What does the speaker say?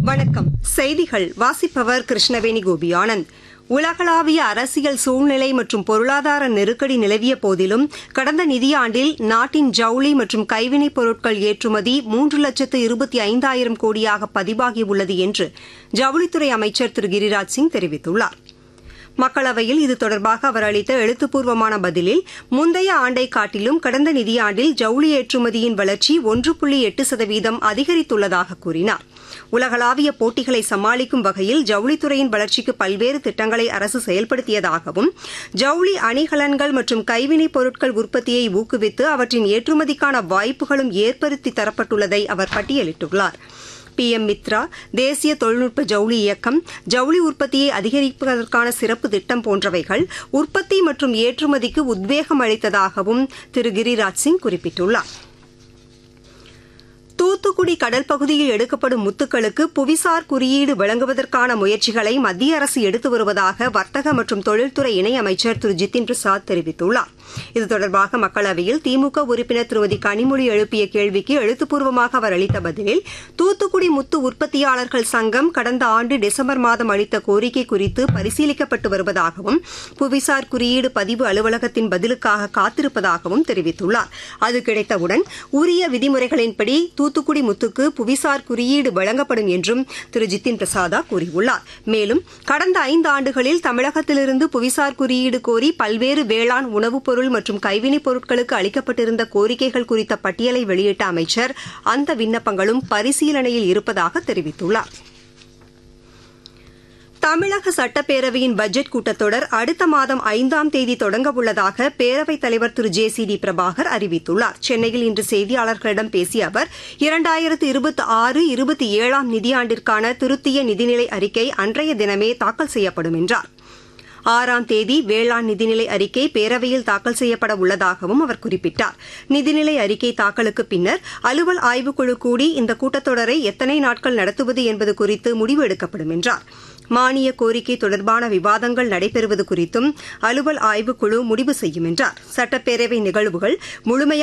வணக்கம் செய்திகள் வாசிப்பவர் கிருஷ்ணவேணி கோபியானந்த் உலகளாவிய அரசியல் சூழ்நிலை மற்றும் பொருளாதார நெருக்கடி நிலவிய போதிலும் கடந்த நிதியாண்டில் நாட்டின் ஜவுளி மற்றும் கைவினைப் பொருட்கள் ஏற்றுமதி மூன்று லட்சத்து இருபத்தி ஐந்தாயிரம் கோடியாக பதிவாகியுள்ளது என்று ஜவுளித்துறை அமைச்சர் திரு கிரிராஜ் சிங் தெரிவித்துள்ளார் மக்களவையில் இது தொடர்பாக அவர் அளித்த எழுத்துப்பூர்வமான பதிலில் முந்தைய ஆண்டை காட்டிலும் கடந்த நிதியாண்டில் ஜவுளி ஏற்றுமதியின் வளர்ச்சி ஒன்று புள்ளி எட்டு சதவீதம் அதிகரித்துள்ளதாக கூறினார் உலகளாவிய போட்டிகளை சமாளிக்கும் வகையில் ஜவுளித்துறையின் வளர்ச்சிக்கு பல்வேறு திட்டங்களை அரசு செயல்படுத்தியதாகவும் ஜவுளி அணிகலன்கள் மற்றும் கைவினைப் பொருட்கள் உற்பத்தியை ஊக்குவித்து அவற்றின் ஏற்றுமதிக்கான வாய்ப்புகளும் ஏற்படுத்தி தரப்பட்டுள்ளதை அவர் பட்டியலிட்டுள்ளார் பி எம் மித்ரா தேசிய தொழில்நுட்ப ஜவுளி இயக்கம் ஜவுளி உற்பத்தியை அதிகரிப்பதற்கான சிறப்பு திட்டம் போன்றவைகள் உற்பத்தி மற்றும் ஏற்றுமதிக்கு உத்வேகம் அளித்ததாகவும் திரு கிரிராஜ் சிங் குறிப்பிட்டுள்ளார் தூத்துக்குடி கடல் பகுதியில் எடுக்கப்படும் முத்துக்களுக்கு புவிசார் குறியீடு வழங்குவதற்கான முயற்சிகளை மத்திய அரசு எடுத்து வருவதாக வர்த்தக மற்றும் தொழில்துறை இணையமைச்சர் திரு ஜிதின் பிரசாத் தெரிவித்துள்ளார் இது தொடர்பாக மக்களவையில் திமுக உறுப்பினர் திருமதி கனிமொழி எழுப்பிய கேள்விக்கு எழுத்துப்பூர்வமாக அவர் அளித்த பதிலில் தூத்துக்குடி முத்து உற்பத்தியாளர்கள் சங்கம் கடந்த ஆண்டு டிசம்பர் மாதம் அளித்த கோரிக்கை குறித்து பரிசீலிக்கப்பட்டு வருவதாகவும் புவிசார் குறியீடு பதிவு அலுவலகத்தின் பதிலுக்காக காத்திருப்பதாகவும் தெரிவித்துள்ளார் அது கிடைத்தவுடன் உரிய விதிமுறைகளின்படி தூத்துக்குடி முத்துக்கு புவிசார் குறியீடு வழங்கப்படும் என்றும் திரு ஜித்தின் பிரசாதா கூறியுள்ளார் மேலும் கடந்த ஐந்து ஆண்டுகளில் தமிழகத்திலிருந்து புவிசார் குறியீடு கோரி பல்வேறு வேளாண் உணவுப் பொருள் மற்றும் கைவினைப் பொருட்களுக்கு அளிக்கப்பட்டிருந்த கோரிக்கைகள் குறித்த பட்டியலை வெளியிட்ட அமைச்சர் அந்த விண்ணப்பங்களும் பரிசீலனையில் இருப்பதாக தெரிவித்துள்ளார் தமிழக சட்டப்பேரவையின் பட்ஜெட் கூட்டத்தொடர் அடுத்த மாதம் ஐந்தாம் தேதி தொடங்கவுள்ளதாக பேரவைத் தலைவர் திரு ஜே சி டி பிரபாகர் அறிவித்துள்ளார் சென்னையில் இன்று செய்தியாளர்களிடம் பேசிய அவர் இரண்டாயிரத்து இருபத்தி ஆறு இருபத்தி ஏழாம் நிதியாண்டிற்கான திருத்திய நிதிநிலை அறிக்கை அன்றைய தினமே தாக்கல் செய்யப்படும் என்றார் ஆறாம் தேதி வேளாண் நிதிநிலை அறிக்கை பேரவையில் தாக்கல் செய்யப்பட உள்ளதாகவும் அவர் குறிப்பிட்டார் நிதிநிலை அறிக்கை தாக்கலுக்கு பின்னர் அலுவல் ஆய்வுக்குழு கூடி இந்த கூட்டத்தொடரை எத்தனை நாட்கள் நடத்துவது என்பது குறித்து முடிவு எடுக்கப்படும் என்றார் மானிய கோரிக்கை தொடர்பான விவாதங்கள் நடைபெறுவது குறித்தும் அலுவல் ஆய்வுக்குழு முடிவு செய்யும் என்றார் சட்டப்பேரவை நிகழ்வுகள் முழுமையாக